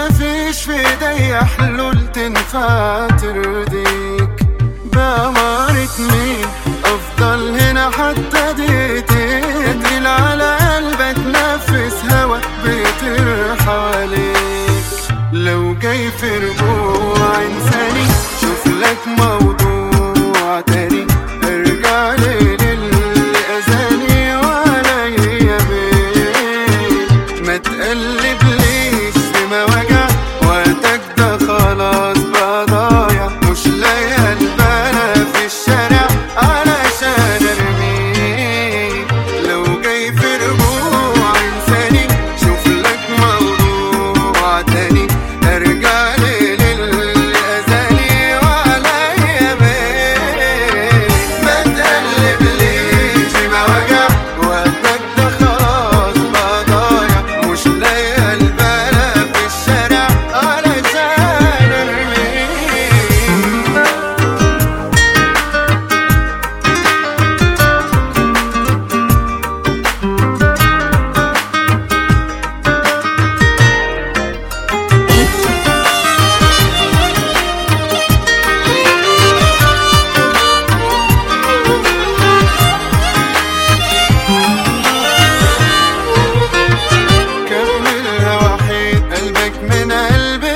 مفيش في ايديا حلول تنفع ترضيك بأمارة مين افضل هنا حتى دقيقتين تقيل على قلبك تنفس هوا بيطير حواليك لو جاي في رجوع انساني شوف لك موضوع تاني ارجع لي للي اذاني وعليا بيه ما تقلب ليش في مواجع وقتك ده خلاص بقى ضايع مش لاقي البلا في الشارع علشان ارميك لو جاي في رجوع انساني شوف لك موضوع تاني ارجع لي للي اذاني وعليا بيه ما تقلب ليش في مواجع وقتك ده خلاص بقى ضايع مش لاقي البلا في الشارع علشان ارميك كملها وحيد قلبك من قلبي